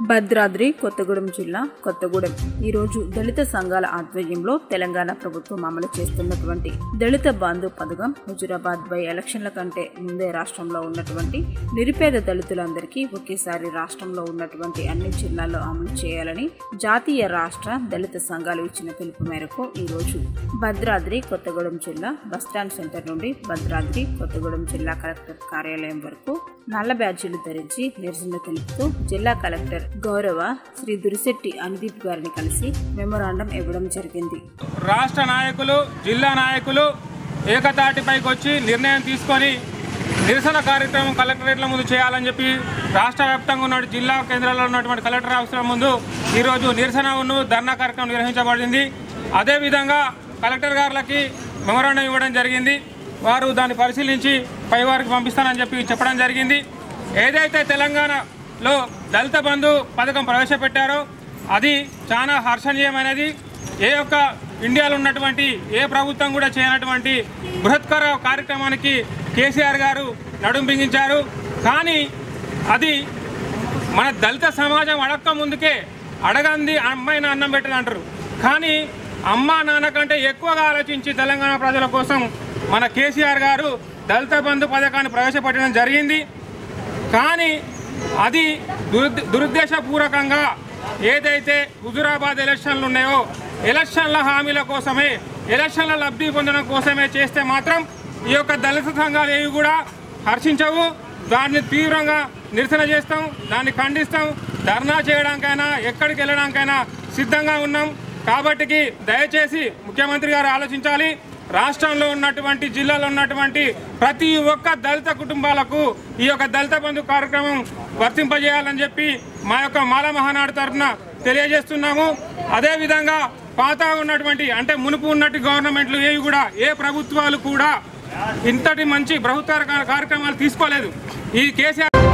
భద్రాద్రి కొత్తగూడెం జిల్లా కొత్తగూడెం ఈరోజు దళిత సంఘాల ఆధ్వర్యంలో తెలంగాణ ప్రభుత్వం అమలు చేస్తున్నటువంటి దళిత బంధు పథకం హుజురాబాద్ బై ఎలక్షన్ల కంటే ముందే రాష్ట్రంలో ఉన్నటువంటి నిరుపేద దళితులందరికీ ఒకేసారి రాష్ట్రంలో ఉన్నటువంటి అన్ని జిల్లాల్లో అమలు చేయాలని జాతీయ రాష్ట్ర దళిత సంఘాలు ఇచ్చిన పిలుపు మేరకు ఈరోజు భద్రాద్రి కొత్తగూడెం జిల్లా బస్టాండ్ సెంటర్ నుండి భద్రాద్రి కొత్తగూడెం జిల్లా కలెక్టర్ కార్యాలయం వరకు నల్ల బ్యాడ్జీలు ధరించి నిరసన తెలుపుతూ జిల్లా కలెక్టర్ గౌరవ శ్రీ దురిశెట్టి అనుదీప్ గారిని కలిసి మెమోరాండం ఇవ్వడం జరిగింది రాష్ట్ర నాయకులు జిల్లా నాయకులు ఏకతాటిపైకి వచ్చి నిర్ణయం తీసుకొని నిరసన కార్యక్రమం కలెక్టరేట్ల ముందు చేయాలని చెప్పి రాష్ట్ర వ్యాప్తంగా ఉన్న జిల్లా కేంద్రాల్లో ఉన్నటువంటి కలెక్టర్ ఆఫీసుల ముందు ఈరోజు నిరసనను ధర్నా కార్యక్రమం నిర్వహించబడింది అదేవిధంగా కలెక్టర్ గారులకి మెమోరాండం ఇవ్వడం జరిగింది వారు దాన్ని పరిశీలించి పై వారికి పంపిస్తానని చెప్పి చెప్పడం జరిగింది ఏదైతే తెలంగాణలో దళిత బంధు పథకం ప్రవేశపెట్టారో అది చాలా హర్షణీయమైనది ఏ యొక్క ఇండియాలో ఉన్నటువంటి ఏ ప్రభుత్వం కూడా చేయనటువంటి బృహత్కర కార్యక్రమానికి కేసీఆర్ గారు నడుం బిగించారు కానీ అది మన దళిత సమాజం అడక్క ముందుకే అడగంది అమ్మాయిని అన్నం పెట్టదు అంటారు కానీ అమ్మ నాన్న కంటే ఎక్కువగా ఆలోచించి తెలంగాణ ప్రజల కోసం మన కేసీఆర్ గారు దళిత బంధు పథకాన్ని ప్రవేశపెట్టడం జరిగింది కానీ అది దురుద్ దురుద్దేశపూర్వకంగా ఏదైతే హుజురాబాద్ ఎలక్షన్లు ఉన్నాయో ఎలక్షన్ల హామీల కోసమే ఎలక్షన్ల లబ్ధి పొందడం కోసమే చేస్తే మాత్రం ఈ యొక్క దళిత సంఘాలు ఏవి కూడా హర్షించవు దాన్ని తీవ్రంగా నిరసన చేస్తాం దాన్ని ఖండిస్తాం ధర్నా చేయడానికైనా ఎక్కడికి వెళ్ళడానికైనా సిద్ధంగా ఉన్నాం కాబట్టికి దయచేసి ముఖ్యమంత్రి గారు ఆలోచించాలి రాష్ట్రంలో ఉన్నటువంటి జిల్లాలో ఉన్నటువంటి ప్రతి ఒక్క దళిత కుటుంబాలకు ఈ యొక్క దళిత బంధు కార్యక్రమం వర్తింపజేయాలని చెప్పి మా యొక్క మాల మహానాడు తరఫున తెలియజేస్తున్నాము అదేవిధంగా పాత ఉన్నటువంటి అంటే మునుపు ఉన్నట్టు గవర్నమెంట్లు ఏవి కూడా ఏ ప్రభుత్వాలు కూడా ఇంతటి మంచి ప్రభుత్వ కార్యక్రమాలు తీసుకోలేదు ఈ కేసీఆర్